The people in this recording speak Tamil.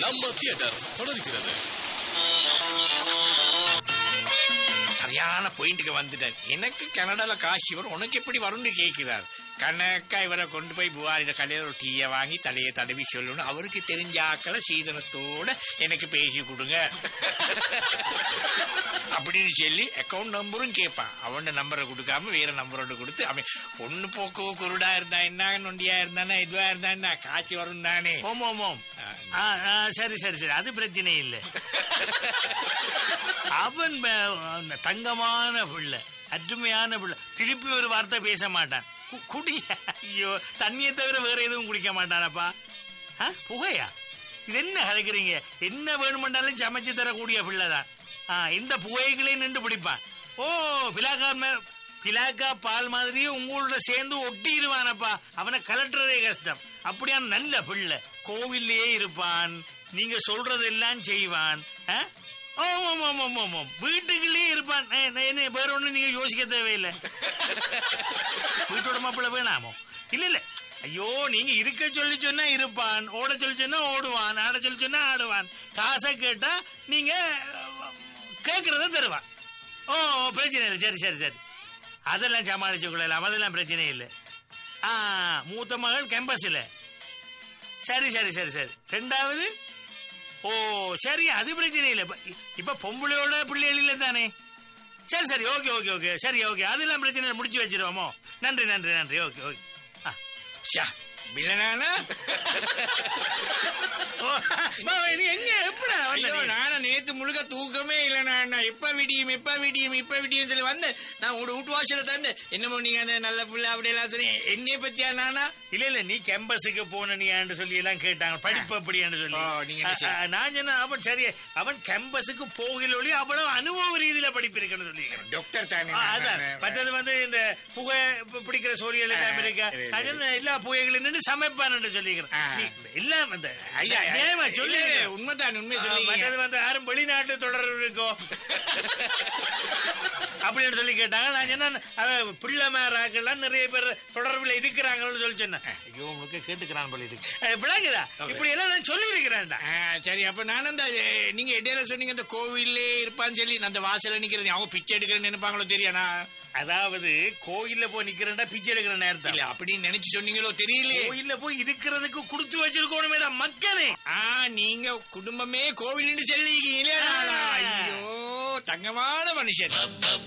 நம்ம தியேட்டர் தொடர்கிறது சரியான பாயிண்ட்டுக்கு வந்துட்டேன் எனக்கு கனடால காசு வரும் உனக்கு எப்படி வரும்னு கேட்கிறார் கணக்கா இவரை கொண்டு போய் புவாரிட கடையில் ஒரு டீயை வாங்கி தலையை தடவி சொல்லணும் அவருக்கு தெரிஞ்ச ஆக்களை சீதனத்தோட எனக்கு பேசி கொடுங்க அப்படின்னு சொல்லி அக்கௌண்ட் நம்பரும் கேட்பான் அவன் நம்பரை கொடுக்காம வேற நம்பரோட கொடுத்து அவன் பொண்ணு போக்கு குருடா இருந்தா என்ன நொண்டியா இருந்தானா இதுவா இருந்தா என்ன காய்ச்சி வரும் தானே ஓம் ஓம் ஓம் ஆ, ஆ, சரி சரி சரி அது பிரச்சனை இல்லை அவன் ப- தங்கமான பிள்ளை அருமையான பிள்ளை திருப்பி ஒரு வார்த்தை பேச மாட்டான் கு- குடி ஐயோ தண்ணியை தவிர வேற எதுவும் குடிக்க மாட்டானப்பா ஆ, புகையா இது என்ன கதைக்கிறீங்க என்ன வேணுமென்றாலும் சமைச்சு தரக்கூடிய பிள்ளை தான் ஆ, இந்த புகைகளையும் நின்று பிடிப்பான் ஓ பிலாக்கா மே- பிலாக்கா பால் மாதிரியே உங்களோட சேர்ந்து ஒட்டிடுவானப்பா அவனை கலட்டுறதே கஷ்டம் அப்படியான நல்ல பிள்ளை கோவில்லையே இருப்பான் நீங்க சொல்றதெல்லாம் செய்வான் ஆ? ஆம், ஆம், ஆம், ஆம், ஆம், ஆம். வீட்டுக்குள்ளேயே இருப்பான் ஏ, நே- என்ன வேற ஒண்ணு நீங்க யோசிக்க தேவையில்லை வீட்டோட மாப்பிள்ளை வேணாமோ இல்ல இல்ல ஐயோ நீங்க இருக்க சொல்லி சொன்னா இருப்பான் ஓட சொல்லி சொன்னா ஓடுவான் ஆட சொல்லி சொன்னா ஆடுவான் காசை கேட்டா நீங்க அஹ், கேட்கறத தருவான் ஓ பிரச்சனை இல்லை சரி சரி சரி அதெல்லாம் சமாளிச்சு கொள்ளலாம் அதெல்லாம் பிரச்சனை இல்லை ஆ மூத்த மகள் கேம்பஸில் சரி சரி சரி சரி ரெண்டாவது ஓ சரி அது பிரச்சனை இல்லை இப்ப- இப்ப பொம்பளையோட பிள்ளைகள் இல்லை தானே சரி சரி ஓகே ஓகே ஓகே சரி ஓகே அதெல்லாம் பிரச்சனை இல்லை முடிச்சு வச்சிருவோமோ நன்றி நன்றி நன்றி ஓகே ஓகே ஆ ஷா வில்லனானா ஓ, மாமா, நீ எங்க எப்படா வந்த ஐயோ நீ? நானும் நேத்து முழுக்க தூக்கமே இல்லை நான் எப்ப விடியும் எப்ப விடியும் இப்ப விடியும் சொல்லி வந்தேன் நான் உங்க வீட்டு வாசல தந்து என்னமோ நீங்க அந்த நல்ல பிள்ளை அப்படி எல்லாம் சொல்லி என்னைய பத்தியா நானா இல்ல இல்ல நீ கேம்பஸுக்கு போன நீ சொல்லி எல்லாம் கேட்டாங்க படிப்பு அப்படியான்னு சொல்லி ஓ, நீங்க என்ன ஆ, ஆ, நான் சொன்ன அவன் சரி அவன் கேம்பஸுக்கு போகல ஒளி அவ்வளவு அனுபவ ரீதியில படிப்பிருக்கன்னு சொல்லி டாக்டர் தானே ஆ, அதான் நான். மற்றது வந்து இந்த புகை பி- பிடிக்கிற சூரியல் எல்லாம் இருக்கா இது, இது. நான் சொன்னேன், எல்லா புகைகளும் நின்று சமைப்பான்னு சொல்லிக்கிறேன் ஆ. நீ எல்லாம் அந்த ஐயா நியாயமா சொல்லி இல்ல, இல்ல, உண்மைதான் உண்மை சொல்லி மற்றது வந்து யாரும் வெளிநாட்டு தொடர்பு இருக்கோ அப்படின்னு சொல்லி கேட்டாங்க நான் சொன்னேன் அவன் பிள்ளை மேராக்கெல்லாம் நிறைய பேர் தொடர்புல இருக்கிறாங்கன்னு சொல்லி சொன்னேன் ஐயோ உங்களுக்கு கேட்டுக்கிறான் போல இதுக்கு அஹ், விளங்குதா இப்படி எல்லாம் நான் சொல்லி இருக்கிறேன்டா சரி அப்ப நானும் அந்த அஹ், நீங்க இடையில சொன்னீங்க அந்த கோவில்லே இருப்பான்னு சொல்லி நான் அந்த வாசல்ல நிக்கிறது அவங்க பிச்சை எடுக்கிறேன்னு நினைப்பாங்களோ தெரியாதா அதாவது கோயில்ல போய் நிக்கிறேன்டா பிச்சை எடுக்கிற நேரத்தில் இல்ல அப்படின்னு நினைச்சு சொன்னீங்களோ தெரியலையே கோயில்ல போய் இருக்கிறதுக்கு கொடுத்து வச்சிருக்கணுமேடா மக்களே ஆ நீங்க குடும்பமே கோவில்னு சொல்லிருக்கீங்க இல்லையா? ஆ. ஐயோ தங்கமான மனுஷன்